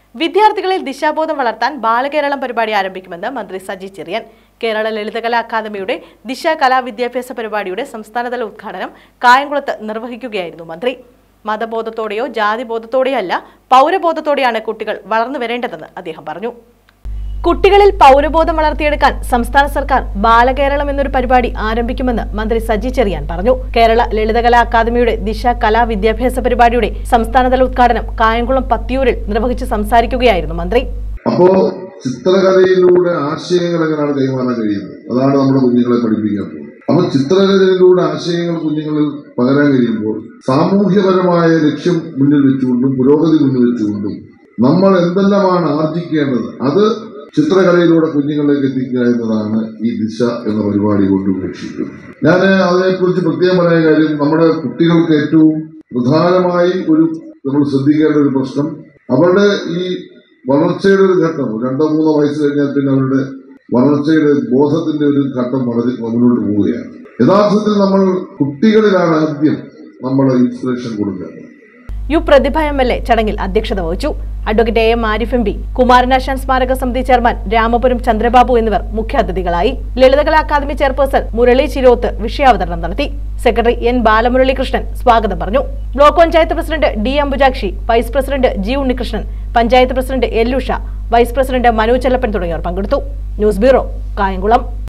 വിദ്യാർത്ഥികളിൽ ദിശാബോധം വളർത്താൻ ബാലകേരളം പരിപാടി ആരംഭിക്കുമെന്ന് മന്ത്രി സജി ചെറിയൻ കേരള ലളിതകലാ അക്കാദമിയുടെ ദിശ കലാവിദ്യാഭ്യാസ പരിപാടിയുടെ സംസ്ഥാനതല ഉദ്ഘാടനം കായംകുളത്ത് നിർവഹിക്കുകയായിരുന്നു മന്ത്രി മതബോധത്തോടെയോ ജാതിബോധത്തോടെയോ അല്ല പൗരബോധത്തോടെയാണ് കുട്ടികൾ വളർന്നു വരേണ്ടതെന്ന് അദ്ദേഹം പറഞ്ഞു കുട്ടികളിൽ പൗരബോധം വളർത്തിയെടുക്കാൻ സംസ്ഥാന സർക്കാർ ബാലകേരളം എന്നൊരു പരിപാടി ആരംഭിക്കുമെന്ന് മന്ത്രി സജി ചെറിയാൻ പറഞ്ഞു കേരള ലളിതകലാ അക്കാദമിയുടെ ദിശ കലാ വിദ്യാഭ്യാസ പരിപാടിയുടെ സംസ്ഥാനതല ഉദ്ഘാടനം കായംകുളം പത്തിയൂരിൽ നിർവഹിച്ച് സംസാരിക്കുകയായിരുന്നു മന്ത്രി അപ്പോ ചിത്രകലയിലൂടെ ആശയങ്ങൾ എങ്ങനെയാണ് കൈമാറാൻ കഴിയുന്നത് അതാണ് നമ്മുടെ കുഞ്ഞുങ്ങളെ പഠിപ്പിക്കാൻ പോകുന്നത് അപ്പൊ ചിത്രകലയിലൂടെ ആശയങ്ങൾ കുഞ്ഞുങ്ങളിൽ പകരാൻ കഴിയുമ്പോൾ സാമൂഹ്യപരമായ ലക്ഷ്യം മുന്നിൽ വെച്ചുകൊണ്ടും പുരോഗതി മുന്നിൽ വെച്ചുകൊണ്ടും നമ്മൾ എന്തെല്ലാമാണ് ആർജിക്കേണ്ടത് അത് ചിത്രകലയിലൂടെ കുഞ്ഞുങ്ങളിലേക്ക് എത്തിക്കുക എന്നതാണ് ഈ ദിശ എന്ന പരിപാടി കൊണ്ട് ഉദ്ദേശിക്കുന്നത് ഞാൻ അതിനെക്കുറിച്ച് പ്രത്യേകം പറയാൻ കാര്യം നമ്മുടെ കുട്ടികൾക്ക് ഏറ്റവും പ്രധാനമായി ഒരു നമ്മൾ ശ്രദ്ധിക്കേണ്ട ഒരു പ്രശ്നം അവരുടെ ഈ വളർച്ചയുടെ ഒരു ഘട്ടം രണ്ടോ മൂന്നോ വയസ്സ് കഴിഞ്ഞാൽ പിന്നെ അവരുടെ വളർച്ചയുടെ ബോധത്തിന്റെ ഒരു ഘട്ടം വളരെ മുന്നോട്ട് പോവുകയാണ് യഥാർത്ഥത്തിൽ നമ്മൾ കുട്ടികളിലാണ് ആദ്യം നമ്മൾ ഇൻസ്പിറേഷൻ കൊടുക്കേണ്ടത് U Prathibha M L A ചടങ്ങിൽ അധ്യക്ഷത വഹിച്ചു advocate A M Arif M P Kumaranasan സ്മാരക സമിതി ചെയർമാൻ രാമപുരം ചന്ദ്രബാബു എന്നിവർ മുഖ്യാതിഥികളായി ലളിതകലാ അക്കാദമി ചെയർപേഴ്സൺ മുരളി ചിരോത്ത് വിഷയാവതരണം നടത്തി സെക്രട്ടറി എൻ ബാലമുരളികൃഷ്ണൻ സ്വാഗതം പറഞ്ഞു block panchayat president D Ambujakshi vice president G Unnikrishnan panchayat president Ellusha vice president Manu Chellappan തുടങ്ങിയവർ പങ്കെടുത്തു ന്യൂസ് ബ്യൂറോ കായംകുളം